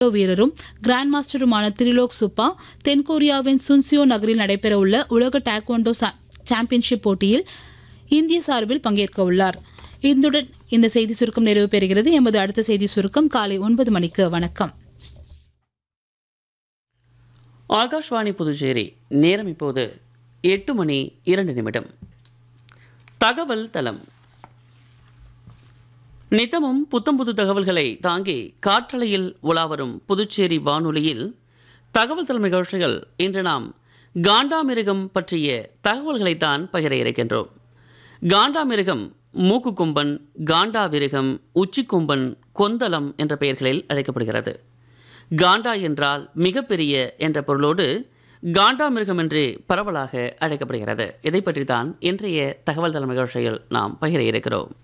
வீரரும் கிராண்ட் மாஸ்டருமான திரிலோக் சுப்பா தென்கொரியாவின் சுன்சியோ நகரில் நடைபெறவுள்ள உலக டேக்வாண்டோ சா- சாம்பியன்ஷிப் போட்டியில் இந்திய சார்பில் பங்கேற்க உள்ளார் இத்துடன் இந்த செய்தி சுருக்கம் நிறைவு பெறுகிறது எமது அடுத்த செய்தி சுருக்கம் காலை ஒன்பது மணிக்கு வணக்கம் ஆகாஷ்வாணி புதுச்சேரி நேரம் இப்போது எட்டு மணி இரண்டு நிமிடம் தகவல் தளம் நித்தமும் புத்தம் புது தகவல்களை தாங்கி காற்றலையில் உலாவரும் புதுச்சேரி வானொலியில் தகவல் தளம் நிகழ்ச்சிகள் இன்று நாம் காண்டாமிருகம் பற்றிய தகவல்களைத்தான் பகிர இருக்கின்றோம் காண்டாமிருகம் மூக்குக்கும்பன் காண்டாவிருகம் உச்சிக்கும்பன் கொந்தளம் என்ற பெயர்களில் அழைக்கப்படுகிறது காண்டா என்றால் மிகப்பெரிய என்ற பொருளோடு காண்டாமிருகம் என்று பரவலாக அழைக்கப்படுகிறது இதை பற்றி தான் இன்றைய தகவல் தளம் நிகழ்ச்சியில் நாம் பகிர இருக்கிறோம்